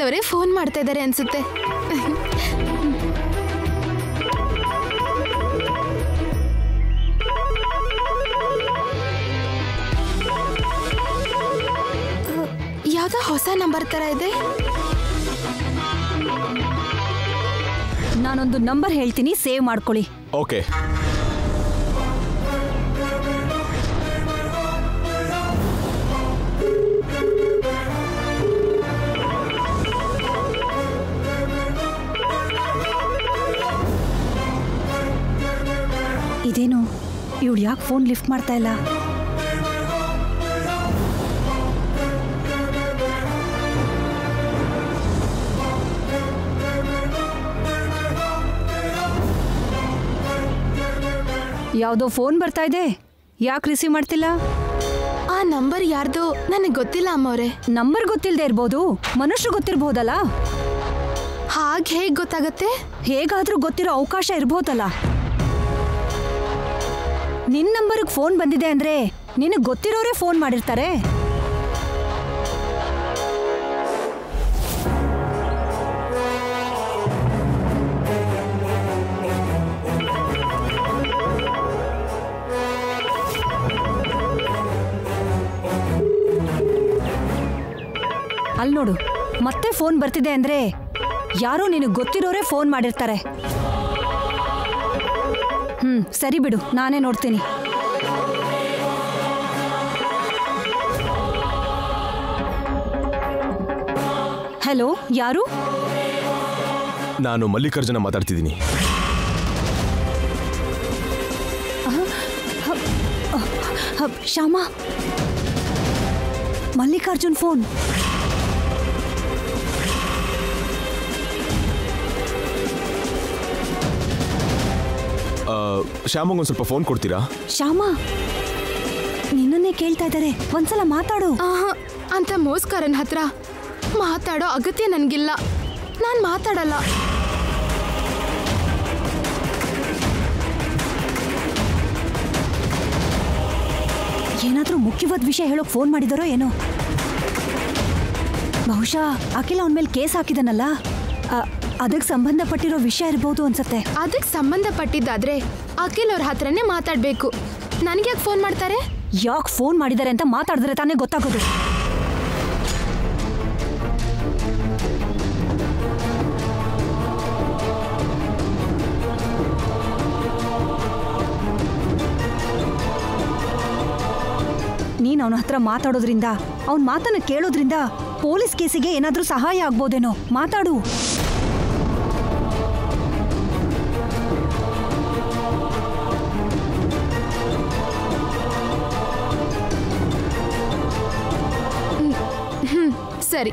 ಅವರೇ ಫೋನ್ ಮಾಡ್ತಾ ಇದ್ದಾರೆ ಅನ್ಸುತ್ತೆ ಯಾವ್ದೋ ಹೊಸ ನಂಬರ್ ತರ ಇದೆ ನಾನೊಂದು ನಂಬರ್ ಹೇಳ್ತೀನಿ ಸೇವ್ ಮಾಡ್ಕೊಳ್ಳಿ ಓಕೆ ಇದೇನು ಇವಳು ಯಾಕೆ ಫೋನ್ ಲಿಫ್ಟ್ ಮಾಡ್ತಾ ಇಲ್ಲ ಯಾವುದೋ ಫೋನ್ ಬರ್ತಾ ಇದೆ ಯಾಕೆ ರಿಸೀವ್ ಮಾಡ್ತಿಲ್ಲ ಆ ನಂಬರ್ ಯಾರ್ದು ನನಗೆ ಗೊತ್ತಿಲ್ಲ ಅಮ್ಮವ್ರೆ ನಂಬರ್ ಗೊತ್ತಿಲ್ಲದೆ ಇರ್ಬೋದು ಮನುಷ್ಯರು ಗೊತ್ತಿರ್ಬೋದಲ್ಲ ಹಾಗೆ ಹೇಗೆ ಗೊತ್ತಾಗತ್ತೆ ಹೇಗಾದ್ರೂ ಗೊತ್ತಿರೋ ಅವಕಾಶ ಇರ್ಬೋದಲ್ಲ ನಿನ್ ನಂಬರ್ಗೆ ಫೋನ್ ಬಂದಿದೆ ಅಂದ್ರೆ ನಿನಗೆ ಗೊತ್ತಿರೋರೇ ಫೋನ್ ಮಾಡಿರ್ತಾರೆ ಅಲ್ಲಿ ನೋಡು ಮತ್ತೆ ಫೋನ್ ಬರ್ತಿದೆ ಅಂದ್ರೆ ಯಾರೋ ನಿನಗೆ ಗೊತ್ತಿರೋರೇ ಫೋನ್ ಮಾಡಿರ್ತಾರೆ ಹ್ಮ್ ಸರಿ ಬಿಡು ನಾನೇ ನೋಡ್ತೀನಿ ಹಲೋ ಯಾರು ನಾನು ಮಲ್ಲಿಕಾರ್ಜುನ ಮಾತಾಡ್ತಿದ್ದೀನಿ ಹಬ್ ಶ್ಯಾಮ ಮಲ್ಲಿಕಾರ್ಜುನ್ ಫೋನ್ ಶ್ಯಾಮಂಗ್ ಒಂದು ಸ್ವಲ್ಪ ಫೋನ್ ಕೊಡ್ತೀರಾ ಶ್ಯಾಮ ನಿನ್ನನ್ನೇ ಕೇಳ್ತಾ ಇದ್ದಾರೆ ಒಂದ್ಸಲ ಮಾತಾಡು ಆಹಾ ಅಂತ ಮೋಸ್ಕರನ್ ಹತ್ರ ಮಾತಾಡೋ ಅಗತ್ಯ ನನಗಿಲ್ಲ ನಾನು ಮಾತಾಡಲ್ಲ ಏನಾದ್ರೂ ಮುಖ್ಯವಾದ ವಿಷಯ ಹೇಳೋಕ್ ಫೋನ್ ಮಾಡಿದಾರೋ ಏನೋ ಬಹುಶಃ ಅಖಿಲ ಅವನ ಮೇಲೆ ಕೇಸ್ ಹಾಕಿದನಲ್ಲ ಅದಕ್ಕೆ ಸಂಬಂಧಪಟ್ಟಿರೋ ವಿಷಯ ಇರ್ಬೋದು ಅನ್ಸತ್ತೆ ಅದಕ್ಕೆ ಸಂಬಂಧಪಟ್ಟಿದ್ದಾದ್ರೆ ಅಖಿಲ್ ಅವ್ರ ಹತ್ರನೇ ಮಾತಾಡಬೇಕು ನನಗೆ ಯಾಕೆ ಫೋನ್ ಮಾಡ್ತಾರೆ ಯಾಕೆ ಫೋನ್ ಮಾಡಿದ್ದಾರೆ ಅಂತ ಮಾತಾಡಿದ್ರೆ ತಾನೇ ಗೊತ್ತಾಗೋದು ನೀನ್ ಅವನ ಹತ್ರ ಮಾತಾಡೋದ್ರಿಂದ ಅವನ ಮಾತನ್ನ ಕೇಳೋದ್ರಿಂದ ಪೊಲೀಸ್ ಕೇಸಿಗೆ ಏನಾದ್ರೂ ಸಹಾಯ ಆಗ್ಬೋದೇನೋ ಮಾತಾಡು ಸರಿ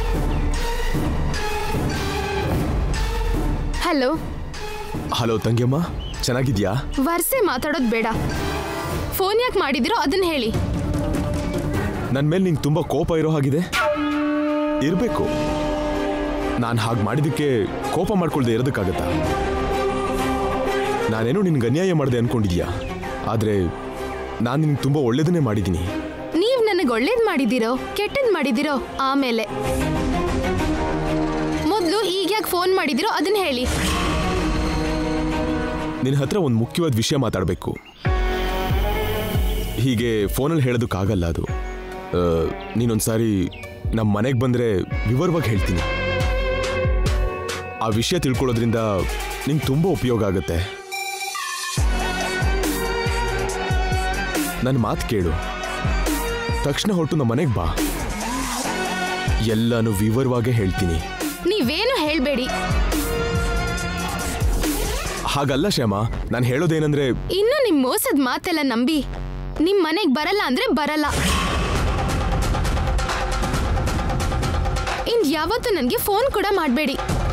ಹಲೋ ಹಲೋ ತಂಗಿಯಮ್ಮ ಚೆನ್ನಾಗಿದ್ಯಾ ವರ್ಸೆ ಮಾತಾಡೋದು ಬೇಡ ಫೋನ್ ಯಾಕೆ ಮಾಡಿದಿರೋ ಅದನ್ನ ಹೇಳಿ ನನ್ನ ಮೇಲೆ ನಿಂಗೆ ತುಂಬ ಕೋಪ ಇರೋ ಹಾಗಿದೆ ಇರಬೇಕು ನಾನು ಹಾಗೆ ಮಾಡಿದ್ದಕ್ಕೆ ಕೋಪ ಮಾಡ್ಕೊಳ್ದೆ ಇರೋದಕ್ಕಾಗತ್ತಾ ನಾನೇನೋ ನಿನ್ಗೆ ಅನ್ಯಾಯ ಮಾಡಿದೆ ಅನ್ಕೊಂಡಿದ್ಯಾ ಆದರೆ ನಾನು ನಿನ್ಗೆ ತುಂಬ ಒಳ್ಳೇದನ್ನೇ ಮಾಡಿದ್ದೀನಿ ನೀವ್ ನನಗೆ ಒಳ್ಳೇದ್ ಮಾಡಿದಿರೋ ಕೆಟ್ಟದ್ ಮಾಡಿದಿರೋ ಆಮೇಲೆ ಮೊದಲು ಈಗ ಯಾಕೆ ಫೋನ್ ಮಾಡಿದಿರೋ ಅದನ್ನ ಹೇಳಿ ನಿನ್ನ ಹತ್ರ ಒಂದು ಮುಖ್ಯವಾದ ವಿಷಯ ಮಾತಾಡಬೇಕು ಹೀಗೆ ಫೋನಲ್ಲಿ ಹೇಳೋದಕ್ಕಾಗಲ್ಲ ಅದು ಆ, ನೀನೊಂದ್ಸಾರಿ ನಮ್ಮ ಮನೆಗೆ ಬಂದರೆ ವಿವರವಾಗಿ ಹೇಳ್ತೀನಿ ಆ ವಿಷಯ ತಿಳ್ಕೊಳ್ಳೋದ್ರಿಂದ ನಿಂಗೆ ತುಂಬ ಉಪಯೋಗ ಆಗುತ್ತೆ ನನ್ನ ಮಾತು ಕೇಳು ತಕ್ಷಣ ಹೊರಟು ನಮ್ಮ ಮನೆಗೆ ಬಾ ಎಲ್ಲನೂ ವಿವರವಾಗೇ ಹೇಳ್ತೀನಿ ನೀವೇನು ಹೇಳ್ಬೇಡಿ ಹಾಗಲ್ಲ ಶ್ಯಾಮ ನಾನು ಹೇಳೋದೇನೆಂದ್ರೆ ಇನ್ನು ನಿಮ್ ಮೋಸದ ಮಾತೆಲ್ಲ ನಂಬಿ ನಿಮ್ ಮನೆಗ್ ಬರಲ್ಲ ಅಂದ್ರೆ ಬರಲ್ಲ ಇನ್ ಯಾವತ್ತೂ ನನಗೆ ಫೋನ್ ಕೂಡ ಮಾಡಬೇಡಿ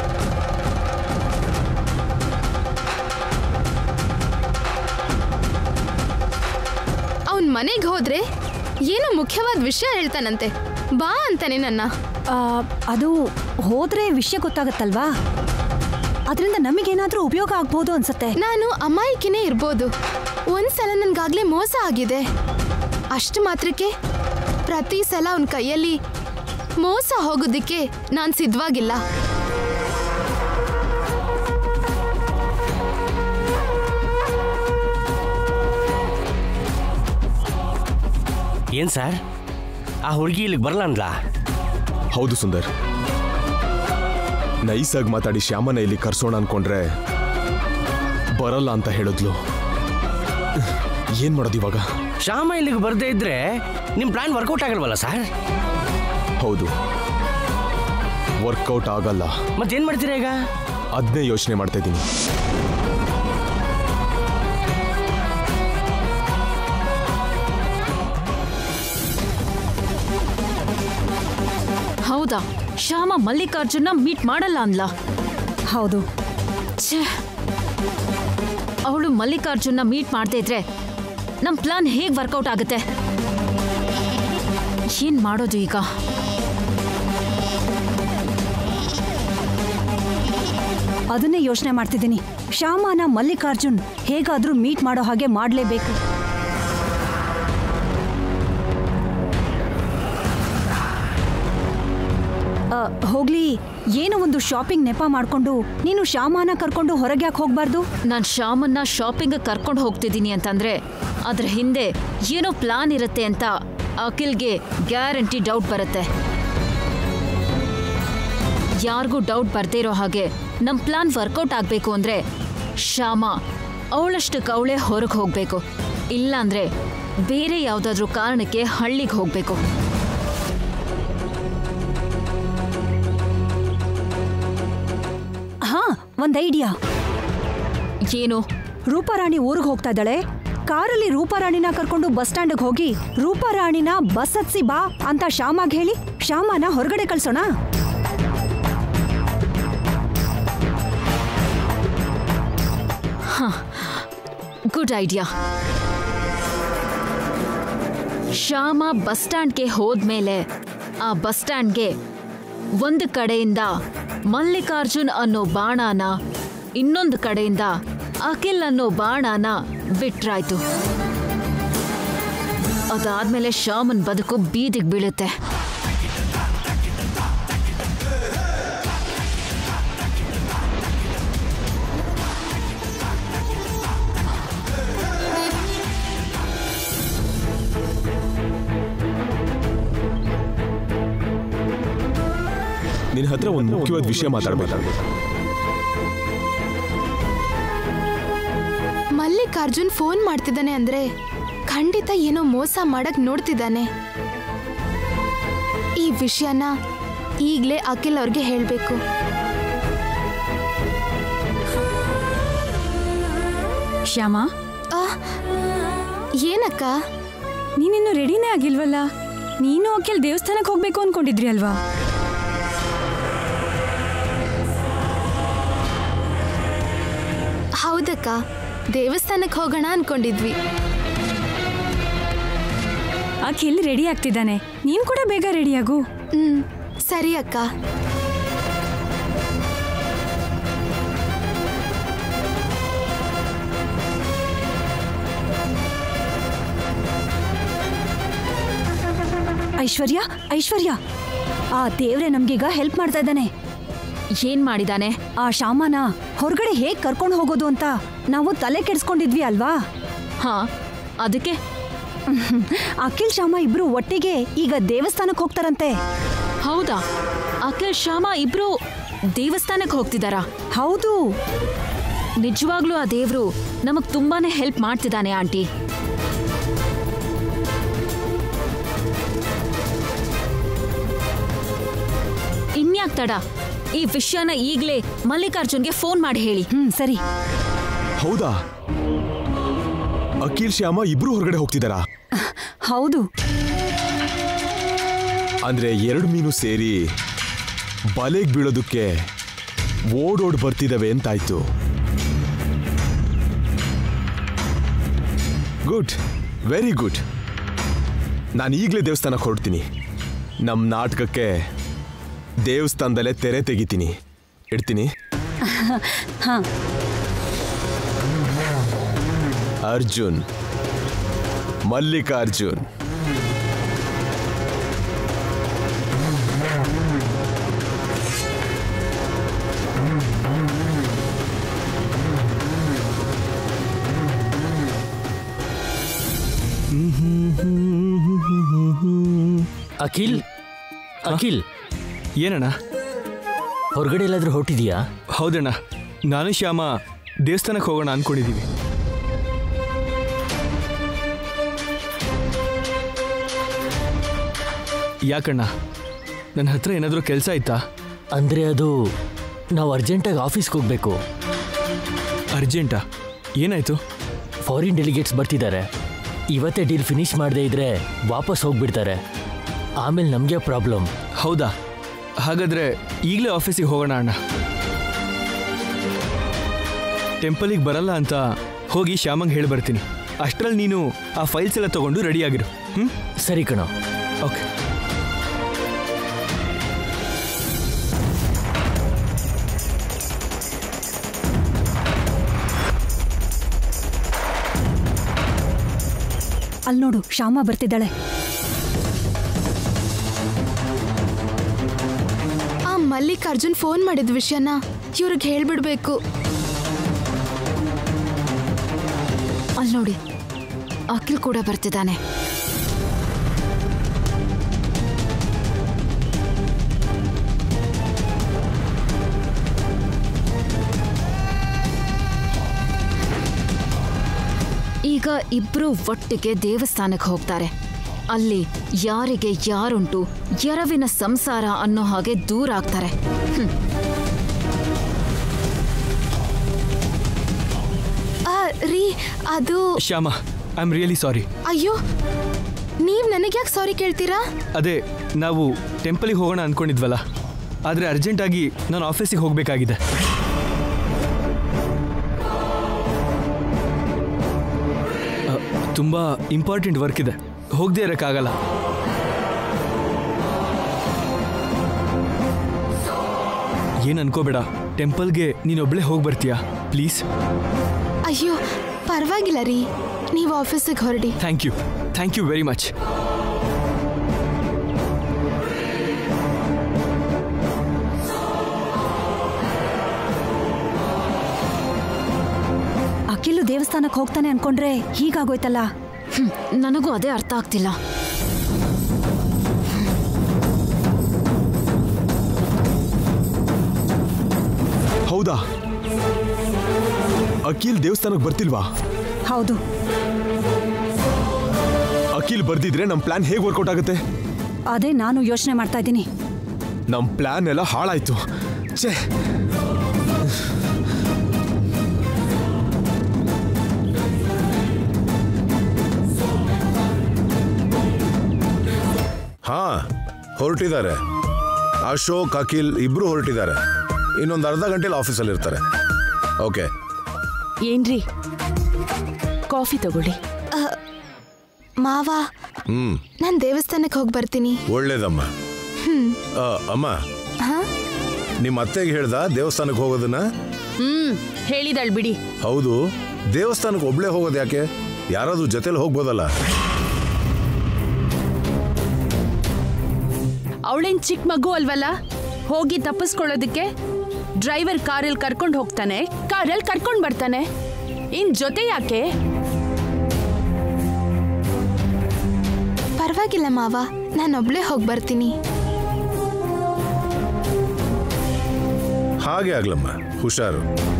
ಅವನ್ ಮನೆಗೆ ಹೋದ್ರೆ ಏನೋ ಮುಖ್ಯವಾದ ವಿಷಯ ಹೇಳ್ತಾನಂತೆ ಬಾ ಅಂತಾನೆ ನನ್ನ ಆ, ಅದು ಹೋದ್ರೆ ವಿಷಯ ಗೊತ್ತಾಗತ್ತಲ್ವಾ ಅದರಿಂದ ನಮಗೇನಾದ್ರೂ ಉಪಯೋಗ ಆಗ್ಬೋದು ಅನ್ಸತ್ತೆ ನಾನು ಅಮಾಯಕಿನೇ ಇರ್ಬೋದು ಒಂದ್ಸಲ ನನ್ಗಾಗ್ಲೇ ಮೋಸ ಆಗಿದೆ ಅಷ್ಟು ಮಾತ್ರಕ್ಕೆ ಪ್ರತಿ ಸಲ ಅವನ ಕೈಯಲ್ಲಿ ಮೋಸ ಹೋಗೋದಿಕ್ಕೆ ನಾನ್ ಸಿದ್ಧವಾಗಿಲ್ಲ ಏನ್ ಸರ್ ಆ ಹುಡುಗಿ ಇಲ್ಲಿಗೆ ಬರಲ್ಲ ಅಂದ್ಲಾ ಹೌದು ಸುಂದರ್ ನೈಸಾಗಿ ಮಾತಾಡಿ ಶ್ಯಾಮನ ಇಲ್ಲಿ ಕರ್ಸೋಣ ಅನ್ಕೊಂಡ್ರೆ ಬರಲ್ಲ ಅಂತ ಹೇಳಿದ್ಲು ಏನ್ ಮಾಡೋದು ಇವಾಗ ಶ್ಯಾಮ ಇಲ್ಲಿಗೆ ಬರ್ದೇ ಇದ್ರೆ ನಿಮ್ಮ ಪ್ಲಾನ್ ವರ್ಕೌಟ್ ಆಗಲ್ವಲ್ಲ ಸರ್ ಹೌದು ವರ್ಕೌಟ್ ಆಗಲ್ಲ ಮತ್ತೇನ್ ಮಾಡ್ತೀರಾ ಈಗ ಅದನ್ನೇ ಯೋಚನೆ ಮಾಡ್ತಾ ಇದ್ದೀನಿ ಹೌದಾ ಶ್ಯಾಮ ಮಲ್ಲಿಕಾರ್ಜುನ ಮೀಟ್ ಮಾಡಲ್ಲ ಅನ್ಲ ಹೌದು ಛೇ ಅವಳು ಮಲ್ಲಿಕಾರ್ಜುನ ಮೀಟ್ ಮಾಡದೇ ಇದ್ರೆ ನಮ್ಮ ಪ್ಲಾನ್ ಹೇಗೆ ವರ್ಕೌಟ್ ಆಗುತ್ತೆ ಏನ್ ಮಾಡೋದು ಈಗ ಅದನ್ನೇ ಯೋಚನೆ ಮಾಡ್ತಿದ್ದೀನಿ ಶ್ಯಾಮನ ಮಲ್ಲಿಕಾರ್ಜುನ್ ಹೇಗಾದ್ರೂ ಮೀಟ್ ಮಾಡೋ ಹಾಗೆ ಮಾಡಲೇಬೇಕು ಹೋಗ್ಲಿ ಏನೋ ಒಂದು ಶಾಪಿಂಗ್ ನೆಪ ಮಾಡ್ಕೊಂಡು ನೀನು ಶ್ಯಾಮನ ಕರ್ಕೊಂಡು ಹೊರಗೆ ಯಾಕೆ ಹೋಗ್ಬಾರ್ದು ನಾನು ಶ್ಯಾಮನ್ನ ಶಾಪಿಂಗ್ ಕರ್ಕೊಂಡು ಹೋಗ್ತಿದ್ದೀನಿ ಅಂತಂದ್ರೆ ಅದ್ರ ಹಿಂದೆ ಏನೋ ಪ್ಲಾನ್ ಇರುತ್ತೆ ಅಂತ ಅಖಿಲ್ಗೆ ಗ್ಯಾರಂಟಿ ಡೌಟ್ ಬರುತ್ತೆ ಯಾರಿಗೂ ಡೌಟ್ ಬರ್ದೇ ಇರೋ ಹಾಗೆ ನಮ್ಮ ಪ್ಲಾನ್ ವರ್ಕೌಟ್ ಆಗಬೇಕು ಅಂದ್ರೆ ಶ್ಯಾಮ ಅವಳಷ್ಟಕ್ಕೆ ಅವಳೇ ಹೊರಗೆ ಹೋಗಬೇಕು ಇಲ್ಲಾಂದ್ರೆ ಬೇರೆ ಯಾವುದಾದ್ರೂ ಕಾರಣಕ್ಕೆ ಹಳ್ಳಿಗೆ ಹೋಗಬೇಕು ಹಾ ಒಂದ್ ಐಡಿಯಾ ಏನು ರೂಪಾರಾಣಿ ಊರಿಗೆ ಹೋಗ್ತಾ ಇದ್ದಾಳೆ ಕಾರಲ್ಲಿ ರೂಪಾರಾಣಿನ ಕರ್ಕೊಂಡು ಬಸ್ ಸ್ಟ್ಯಾಂಡ್ಗೆ ಹೋಗಿ ರೂಪಾರಾಣಿನ ಬಸ್ ಹತ್ಸಿ ಬಾ ಅಂತ ಶ್ಯಾಮಾಗ್ ಹೇಳಿ ಶ್ಯಾಮನ ಹೊರಗಡೆ ಕಳ್ಸೋಣ ಗುಡ್ ಐಡಿಯಾ ಶ್ಯಾಮ ಬಸ್ ಸ್ಟ್ಯಾಂಡ್ಗೆ ಹೋದ್ಮೇಲೆ ಆ ಬಸ್ ಸ್ಟ್ಯಾಂಡ್ಗೆ ಒಂದು ಕಡೆಯಿಂದ ಮಲ್ಲಿಕಾರ್ಜುನ್ ಅನ್ನೋ ಬಾಣನ ಇನ್ನೊಂದು ಕಡೆಯಿಂದ ಅಖಿಲ್ ಅನ್ನೋ ಬಾಣನ ಬಿಟ್ರಾಯ್ತು ಅದಾದ್ಮೇಲೆ ಶ್ಯಾಮನ್ ಬದುಕು ಬೀದಿಗೆ ಬೀಳುತ್ತೆ ನಿನ್ನ ಹತ್ರ ಒಂದು ಮುಖ್ಯವಾದ ವಿಷಯ ಮಾತಾಡ್ಬೇಕಾಗುತ್ತೆ ಮಲ್ಲಿಕಾರ್ಜುನ್ ಫೋನ್ ಮಾಡ್ತಿದ್ದಾನೆ ಅಂದ್ರೆ ಖಂಡಿತ ಏನೋ ಮೋಸ ಮಾಡಕ್ ನೋಡ್ತಿದ್ದಾನೆ ಈ ವಿಷಯನ ಈಗ್ಲೇ ಅಖಿಲ್ ಅವ್ರಿಗೆ ಹೇಳ್ಬೇಕು ಶ್ಯಾಮ ಆ, ಏನಕ್ಕ ನೀನಿನ್ನು ರೆಡಿನೇ ಆಗಿಲ್ವಲ್ಲ ನೀನು ಅಖಿಲ್ ದೇವಸ್ಥಾನಕ್ಕೆ ಹೋಗ್ಬೇಕು ಅನ್ಕೊಂಡಿದ್ರಿ ಅಲ್ವಾ ಹೌದಕ್ಕ ದೇವಸ್ಥಾನಕ್ಕೆ ಹೋಗೋಣ ಅನ್ಕೊಂಡಿದ್ವಿ ಅಖಿಲ್ ರೆಡಿ ಆಗ್ತಿದ್ದಾನೆ ನೀನ್ ಕೂಡ ಬೇಗ ರೆಡಿಯಾಗು ಹ್ಮ್ ಸರಿ ಅಕ್ಕ ಐಶ್ವರ್ಯ ಐಶ್ವರ್ಯ ಆ ದೇವ್ರೆ ನಮ್ಗೀಗ ಹೆಲ್ಪ್ ಮಾಡ್ತಾ ಇದ್ದಾನೆ ಏನ್ ಮಾಡಿದಾನೆ ಆ ಶ್ಯಾಮನ ಹೊರಗಡೆ ಹೇಗ್ ಕರ್ಕೊಂಡು ಹೋಗೋದು ಅಂತ ನಾವು ತಲೆ ಕೆಡ್ಸ್ಕೊಂಡಿದ್ವಿ ಅಲ್ವಾ ಹಾ ಅದಕ್ಕೆ ಅಖಿಲ್ ಶ್ಯಾಮ ಇಬ್ರು ಒಟ್ಟಿಗೆ ಈಗ ದೇವಸ್ಥಾನಕ್ಕೆ ಹೋಗ್ತಾರಂತೆ ಹೌದಾ ಅಖಿಲ್ ಶ್ಯಾಮ ಇಬ್ರು ದೇವಸ್ಥಾನಕ್ಕೆ ಹೋಗ್ತಿದಾರಾ ಹೌದು ನಿಜವಾಗ್ಲೂ ಆ ದೇವ್ರು ನಮಗ್ ತುಂಬಾನೇ ಹೆಲ್ಪ್ ಮಾಡ್ತಿದ್ದಾನೆ ಆಂಟಿ ಇನ್ಯಾಕ್ ತಡ ಈ ವಿಷಯನ ಈಗ್ಲೇ ಮಲ್ಲಿಕಾರ್ಜುನ್ಗೆ ಫೋನ್ ಮಾಡಿ ಹೇಳಿ ಹ್ಮ್ ಸರಿ ಹೌದಾ ಅಖಿಲ್ ಶ್ಯಾಮ ಇಬ್ರು ಹೊರಗಡೆ ಹೋಗ್ತಿದಾರಾ ಹೌದು ಅಂದ್ರೆ ಎರಡು ಮೀನು ಸೇರಿ ಬಲೆಗ್ ಬೀಳೋದಕ್ಕೆ ಓಡೋಡ್ ಬರ್ತಿದವೆ ಅಂತಾಯ್ತು ಗುಡ್ ವೆರಿ ಗುಡ್ ನಾನು ಈಗಲೇ ದೇವಸ್ಥಾನಕ್ಕೆ ಹೊರಡ್ತೀನಿ ನಮ್ಮ ನಾಟಕಕ್ಕೆ ದೇವಸ್ಥಾನದಲ್ಲೇ ತೆರೆ ತೆಗಿತೀನಿ ಇಡ್ತೀನಿ ಹಾ ಅರ್ಜುನ್ ಮಲ್ಲಿಕಾರ್ಜುನ್ ಅಖಿಲ್ ಅಖಿಲ್ ಏನಣ್ಣ ಹೊರಗಡೆ ಎಲ್ಲಾದ್ರೂ ಹೊರಟಿದೀಯಾ ಹೌದಣ್ಣ ನಾನು ಶ್ಯಾಮ ದೇವಸ್ಥಾನಕ್ಕೆ ಹೋಗೋಣ ಅನ್ಕೊಂಡಿದ್ದೀವಿ ಯಾಕಣ್ಣ ನನ್ನ ಹತ್ರ ಏನಾದರೂ ಕೆಲಸ ಆಯ್ತಾ ಅಂದ್ರೆ ಅದು ನಾವು ಅರ್ಜೆಂಟಾಗಿ ಆಫೀಸ್ಗೆ ಹೋಗ್ಬೇಕು ಅರ್ಜೆಂಟಾ ಏನಾಯ್ತು ಫಾರಿನ್ ಡೆಲಿಗೇಟ್ಸ್ ಬರ್ತಿದ್ದಾರೆ ಇವತ್ತೇ ಡೀಲ್ ಫಿನಿಶ್ ಮಾಡದೇ ಇದ್ರೆ ವಾಪಸ್ ಹೋಗ್ಬಿಡ್ತಾರೆ ಆಮೇಲೆ ನಮಗೆ ಪ್ರಾಬ್ಲಮ್ ಹೌದಾ ಹಾಗಾದ್ರೆ ಈಗಲೇ ಆಫೀಸಿಗೆ ಹೋಗೋಣ ಅಣ್ಣ ಟೆಂಪಲಿಗೆ ಬರಲ್ಲ ಅಂತ ಹೋಗಿ ಶ್ಯಾಮಂಗೆ ಹೇಳಿ ಬರ್ತೀನಿ ಅಷ್ಟರಲ್ಲಿ ನೀನು ಆ ಫೈಲ್ಸ್ ಎಲ್ಲ ತಗೊಂಡು ರೆಡಿ ಆಗಿರು ಹ್ಞೂ ಸರಿ ಕಣೋ ಓಕೆ ಅಲ್ಲಿ ನೋಡು ಶ್ಯಾಮ ಬರ್ತಿದ್ದಾಳೆ ಆ ಮಲ್ಲಿಕಾರ್ಜುನ್ ಫೋನ್ ಮಾಡಿದ ವಿಷಯನ ಇವ್ರಿಗೆ ಹೇಳ್ಬಿಡ್ಬೇಕು ಅಲ್ಲಿ ನೋಡಿ ಅಖಿಲ್ ಕೂಡ ಬರ್ತಿದ್ದಾನೆ ಈಗ ಇಬ್ರು ಒಟ್ಟಿಗೆ ದೇವಸ್ಥಾನಕ್ಕೆ ಹೋಗ್ತಾರೆ ಅಲ್ಲಿ ಯಾರಿಗೆ ಯಾರುಂಟು ಎರವಿನ ಸಂಸಾರ ಅನ್ನೋ ಹಾಗೆ ದೂರ ಆಗ್ತಾರೆ ಆ, ರೀ ಅದು Shyama I am really sorry ಅಯ್ಯೋ ನೀವ್ ನನಗೆ ಯಾಕೆ ಸಾರಿ ಕೇಳ್ತೀರಾ ಅದೇ ನಾವು ಟೆಂಪಲಿಗೆ ಹೋಗೋಣ ಅಂದ್ಕೊಂಡಿದ್ವಲ್ಲ ಆದರೆ ಅರ್ಜೆಂಟಾಗಿ ನಾನು ಆಫೀಸಿಗೆ ಹೋಗಬೇಕಾಗಿದೆ ತುಂಬ ಇಂಪಾರ್ಟೆಂಟ್ ವರ್ಕ್ ಇದೆ ಹೋಗದೇ ಇರೋಕ್ಕಾಗಲ್ಲ ಏನು ಅನ್ಕೋಬೇಡ ಟೆಂಪಲ್ಗೆ ನೀನೊಬ್ಳೆ ಹೋಗಿ ಬರ್ತೀಯಾ ಪ್ಲೀಸ್ ಅಯ್ಯೋ ಪರವಾಗಿಲ್ಲ ರೀ ನೀವು ಆಫೀಸಿಗೆ ಹೊರಡಿ thank you thank you very much Akhil ದೇವಸ್ಥಾನಕ್ಕೆ ಹೋಗ್ತಾನೆ ಅನ್ಕೊಂಡ್ರೆ ಹೀಗಾಗೋಯ್ತಲ್ಲ ಹ್ಮ್, ನನಗೂ ಅದೇ ಅರ್ಥ ಆಗ್ತಿಲ್ಲ ಹೌದಾ ಅಖಿಲ್ ದೇವಸ್ಥಾನಕ್ಕೆ ಬರ್ತಿಲ್ವಾ ಹೌದು ಅಖಿಲ್ ಬರ್ದಿದ್ರೆ ನಮ್ಮ ಪ್ಲಾನ್ ಹೇಗೆ ವರ್ಕೌಟ್ ಆಗುತ್ತೆ ಅದೇ ನಾನು ಯೋಚನೆ ಮಾಡ್ತಾ ಇದ್ದೀನಿ ನಮ್ಮ ಪ್ಲಾನ್ ಎಲ್ಲ ಹಾಳಾಯ್ತು ಛೇ ಹಾ ಹೊರಟಿದ್ದಾರೆ ಅಶೋಕ್ ಅಖಿಲ್ ಇಬ್ರು ಹೊರಟಿದ್ದಾರೆ ಇನ್ನೊಂದು ಅರ್ಧ ಗಂಟೆಲಿ ಆಫೀಸಲ್ಲಿ ಇರ್ತಾರೆ ಓಕೆ ಏನ್ರಿ ಕಾಫಿ ತಗೊಳ್ಳಿ ಮಾವ ಹ್ಮ್ ನಾನು ದೇವಸ್ಥಾನಕ್ಕೆ ಹೋಗಿ ಬರ್ತೀನಿ ಒಳ್ಳೇದಮ್ಮ ಆ, ಅಮ್ಮ ಹಾ ನಿಮ್ಮ ಅತ್ತೆಗೆ ಹೇಳ್ದ ದೇವಸ್ಥಾನಕ್ಕೆ ಹೋಗೋದನ್ನ ಹ್ಮ್ ಹೇಳಿದಳ್ ಬಿಡಿ ಹೌದು ದೇವಸ್ಥಾನಕ್ಕೆ ಒಬ್ಳೆ ಹೋಗೋದು ಯಾಕೆ ಯಾರಾದ್ರೂ ಜೊತೆಲಿ ಹೋಗ್ಬೋದಲ್ಲ ಅವಳೇನ್ ಚಿಕ್ಕ ಮಗು ಅಲ್ವಲ್ಲ ಹೋಗಿ ತಪ್ಪಿಸ್ಕೊಳ್ಳೋದಕ್ಕೆ ಡ್ರೈವರ್ ಕಾರಲ್ಲಿ ಕರ್ಕೊಂಡು ಹೋಗ್ತಾನೆ ಕಾರಲ್ಲಿ ಕರ್ಕೊಂಡು ಬರ್ತಾನೆ ಇನ್ ಜೊತೆ ಯಾಕೆ ಪರವಾಗಿಲ್ಲ ಮಾವ ನಾನೊಬ್ಳೇ ಹೋಗಿ ಬರ್ತೀನಿ ಹಾಗೆ ಆಗ್ಲಮ್ಮ ಹುಷಾರು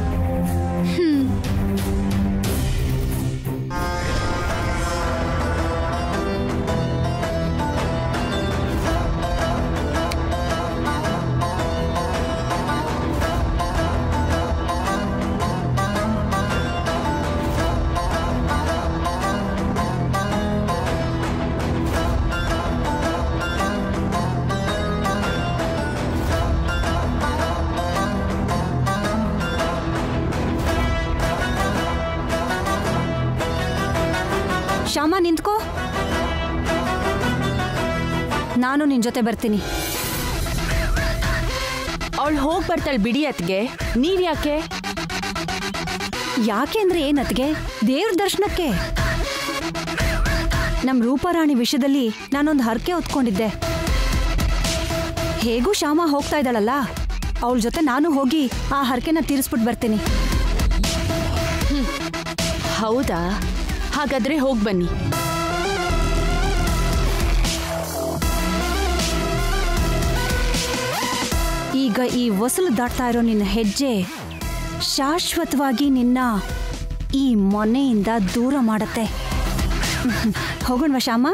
ಶ್ಯಾಮ ನಿಂತ್ಕೋ ನಾನು ನಿನ್ ಜೊತೆ ಬರ್ತೀನಿ ಅವಳು ಹೋಗ್ ಬರ್ತಾಳೆ ಬಿಡಿ ಅತ್ಗೆ ನೀವ್ ಯಾಕೆ ಯಾಕೆ ಅಂದ್ರೆ ಏನತ್ಗೆ ದೇವ್ರ ದರ್ಶನಕ್ಕೆ ನಮ್ ರೂಪಾರಾಣಿ ವಿಷಯದಲ್ಲಿ ನಾನೊಂದು ಹರಕೆ ಹೊತ್ಕೊಂಡಿದ್ದೆ ಹೇಗೂ ಶ್ಯಾಮ ಹೋಗ್ತಾ ಇದ್ದಾಳಲ್ಲ ಅವಳ ಜೊತೆ ನಾನು ಹೋಗಿ ಆ ಹರಕೆನ ತೀರಿಸ್ಬಿಟ್ಟು ಬರ್ತೀನಿ ಹೌದಾ ಹಾಗಾದ್ರೆ ಹೋಗ್ ಬನ್ನಿ ಈಗ ಈ ಹೊಸಲು ದಾಟ್ತಾ ಇರೋ ನಿನ್ನ ಹೆಜ್ಜೆ ಶಾಶ್ವತವಾಗಿ ನಿನ್ನ ಈ ಮನೆಯಿಂದ ದೂರ ಮಾಡತ್ತೆ ಹೋಗೋಣವಾ ಶ್ಯಾಮ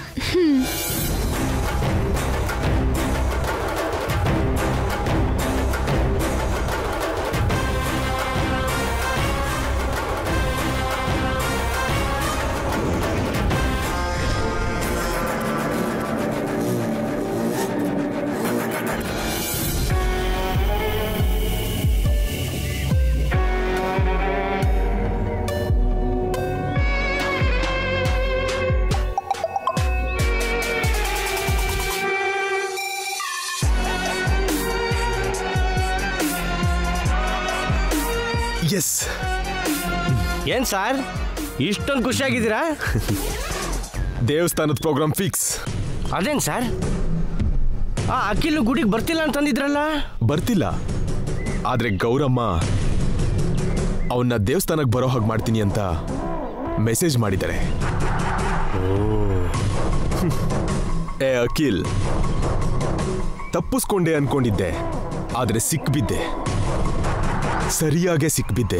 ಎಸ್ ಏನ್ ಸರ್ ಇಷ್ಟೊಂದು ಖುಷಿಯಾಗಿದ್ದೀರಾ ದೇವಸ್ಥಾನದ ಪ್ರೋಗ್ರಾಮ್ ಫಿಕ್ಸ್ ಅದೇನ್ ಸರ್ ಆ ಅಖಿಲು ಗುಡಿಗೆ ಬರ್ತಿಲ್ಲ ಅಂತಂದಿದ್ರಲ್ಲ ಬರ್ತಿಲ್ಲ ಆದ್ರೆ ಗೌರಮ್ಮ ಅವನ್ನ ದೇವಸ್ಥಾನಕ್ಕೆ ಬರೋ ಹಾಗೆ ಮಾಡ್ತೀನಿ ಅಂತ ಮೆಸೇಜ್ ಮಾಡಿದ್ದಾರೆ ಹ್ಮ್. ಏ ಅಖಿಲ್ ತಪ್ಪಿಸ್ಕೊಂಡೆ ಅನ್ಕೊಂಡಿದ್ದೆ ಆದ್ರೆ ಸಿಕ್ಬಿದ್ದೆ ಸರಿಯಾಗೆ ಸಿಕ್ಬಿದ್ದೆ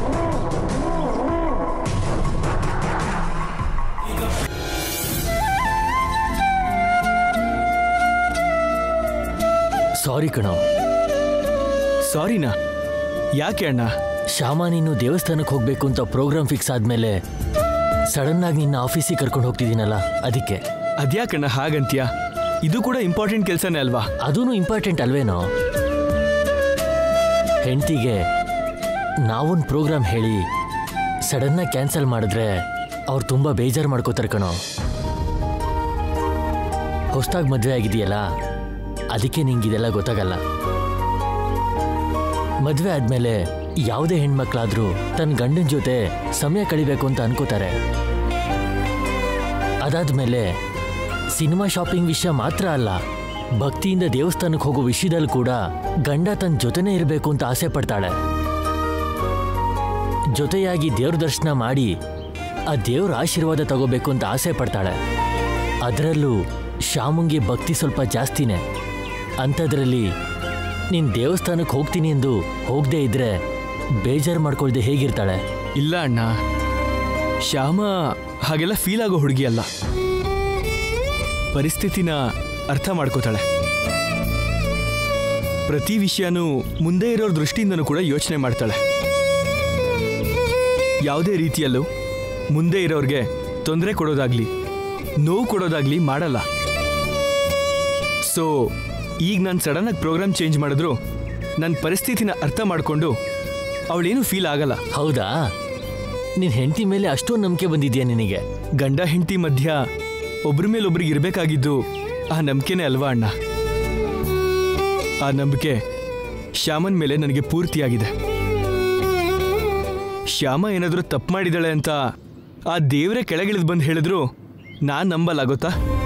ಸಾರಿ ಕಣೋ ಸಾರಿನಾ ಯಾಕೆ ಅಣ್ಣ ಶ್ಯಾಮ ನೀನು ದೇವಸ್ಥಾನಕ್ಕೆ ಹೋಗ್ಬೇಕು ಅಂತ ಪ್ರೋಗ್ರಾಮ್ ಫಿಕ್ಸ್ ಆದ್ಮೇಲೆ ಸಡನ್ ಆಗಿ ನಿನ್ನ ಆಫೀಸಿಗೆ ಕರ್ಕೊಂಡು ಹೋಗ್ತಿದ್ದೀನಲ್ಲ ಅದಕ್ಕೆ ಅದ್ಯಾಕಣ್ಣ ಹಾಗಂತ್ಯಾ ಇದು ಕೂಡ ಇಂಪಾರ್ಟೆಂಟ್ ಕೆಲಸನೇ ಅಲ್ವಾ ಅದೂ ಇಂಪಾರ್ಟೆಂಟ್ ಅಲ್ವೇನೋ ಹೆಂಡ್ತಿಗೆ ನಾವೊಂದು ಪ್ರೋಗ್ರಾಮ್ ಹೇಳಿ ಸಡನ್ನಾಗಿ ಕ್ಯಾನ್ಸಲ್ ಮಾಡಿದ್ರೆ ಅವ್ರು ತುಂಬ ಬೇಜಾರು ಮಾಡ್ಕೋತಾರೆ ಕಣೋ ಹೊಸ್ದಾಗಿ ಮದುವೆ ಆಗಿದೆಯಲ್ಲ ಅದಕ್ಕೆ ನಿಂಗೆ ಇದೆಲ್ಲ ಗೊತ್ತಾಗಲ್ಲ ಮದುವೆ ಆದಮೇಲೆ ಯಾವುದೇ ಹೆಣ್ಮಕ್ಳಾದ್ರೂ ತನ್ನ ಗಂಡನ ಜೊತೆ ಸಮಯ ಕಳಿಬೇಕು ಅಂತ ಅನ್ಕೋತಾರೆ ಅದಾದ್ಮೇಲೆ ಸಿನಿಮಾ ಶಾಪಿಂಗ್ ವಿಷಯ ಮಾತ್ರ ಅಲ್ಲ ಭಕ್ತಿಯಿಂದ ದೇವಸ್ಥಾನಕ್ಕೆ ಹೋಗೋ ವಿಷಯದಲ್ಲಿ ಕೂಡ ಗಂಡ ತನ್ನ ಜೊತೆನೇ ಇರಬೇಕು ಅಂತ ಆಸೆ ಪಡ್ತಾಳೆ ಜೊತೆಯಾಗಿ ದೇವ್ರ ದರ್ಶನ ಮಾಡಿ ಆ ದೇವ್ರ ಆಶೀರ್ವಾದ ತಗೋಬೇಕು ಅಂತ ಆಸೆ ಪಡ್ತಾಳೆ ಅದರಲ್ಲೂ ಶ್ಯಾಮಂಗೆ ಭಕ್ತಿ ಸ್ವಲ್ಪ ಜಾಸ್ತಿನೇ ಅಂಥದ್ರಲ್ಲಿ ನೀನು ದೇವಸ್ಥಾನಕ್ಕೆ ಹೋಗ್ತೀನಿ ಎಂದು ಹೋಗದೇ ಇದ್ರೆ ಬೇಜಾರು ಮಾಡ್ಕೊಳ್ದೆ ಹೇಗಿರ್ತಾಳೆ ಇಲ್ಲ ಅಣ್ಣ ಶ್ಯಾಮ ಹಾಗೆಲ್ಲ ಫೀಲ್ ಆಗೋ ಹುಡುಗಿ ಅಲ್ಲ ಪರಿಸ್ಥಿತಿನ ಅರ್ಥ ಮಾಡ್ಕೋತಾಳೆ ಪ್ರತಿ ವಿಷಯನೂ ಮುಂದೆ ಇರೋರ್ ದೃಷ್ಟಿಯಿಂದನೂ ಕೂಡ ಯೋಚನೆ ಮಾಡ್ತಾಳೆ ಯಾವುದೇ ರೀತಿಯಲ್ಲೂ ಮುಂದೆ ಇರೋರ್ಗೆ ತೊಂದರೆ ಕೊಡೋದಾಗ್ಲಿ ನೋವು ಕೊಡೋದಾಗ್ಲಿ ಮಾಡಲ್ಲ ಸೊ ಈಗ ನಾನು ಸಡನ್ನಾಗಿ ಪ್ರೋಗ್ರಾಮ್ ಚೇಂಜ್ ಮಾಡಿದ್ರು ನನ್ನ ಪರಿಸ್ಥಿತಿನ ಅರ್ಥ ಮಾಡಿಕೊಂಡು ಅವಳೇನು ಫೀಲ್ ಆಗಲ್ಲ ಹೌದಾ ನಿನ್ನ ಹೆಂಡತಿ ಮೇಲೆ ಅಷ್ಟೊಂದು ನಂಬಿಕೆ ಬಂದಿದ್ಯಾ ನಿನಗೆ ಗಂಡ ಹೆಂಡತಿ ಮಧ್ಯ ಒಬ್ರ ಮೇಲೆ ಒಬ್ರಿಗೆ ಇರಬೇಕಾಗಿದ್ದು ಆ ನಂಬಿಕೆನೇ ಅಲ್ವಾ ಅಣ್ಣ ಆ ನಂಬಿಕೆ ಶ್ಯಾಮನ್ ಮೇಲೆ ನನಗೆ ಪೂರ್ತಿಯಾಗಿದೆ ಶ್ಯಾಮ ಏನಾದರೂ ತಪ್ಪು ಮಾಡಿದಾಳೆ ಅಂತ ಆ ದೇವರೇ ಕೆಳಗಿಳಿದು ಬಂದು ಹೇಳಿದ್ರು ನಾನು ನಂಬಲ್ಲ ಗೊತ್ತಾ